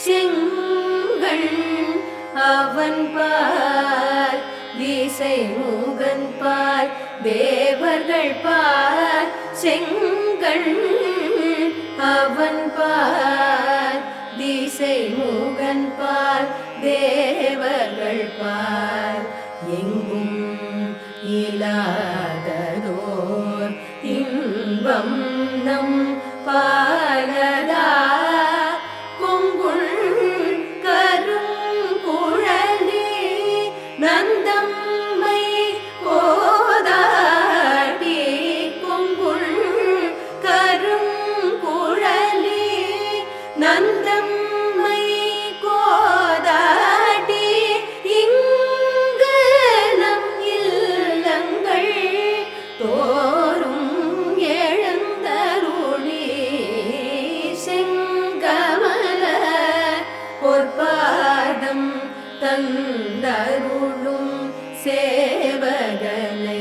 செங்கண் அவன் பார் திசை முகன் பார் தேவர்கள் பார் செங்கண் அவன் பார் திசை முகன் பார் தேவர்கள் பார் எங்கும் இலாததோர் இன்பம் நம் பாலதா கொங்குள் கருங்குழலி நந்தம்மை கோதாடி கொங்குள் கருங்குழலி நந்தம்மை கோதாடி இங்கு நம் இல்லங்கள் தோறும் எழுந்தருளி செங்கமல பொற்பாதம் தந்தருளும் சேவகனை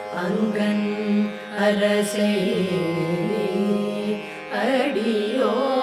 அங்கன் அரசை அடியோ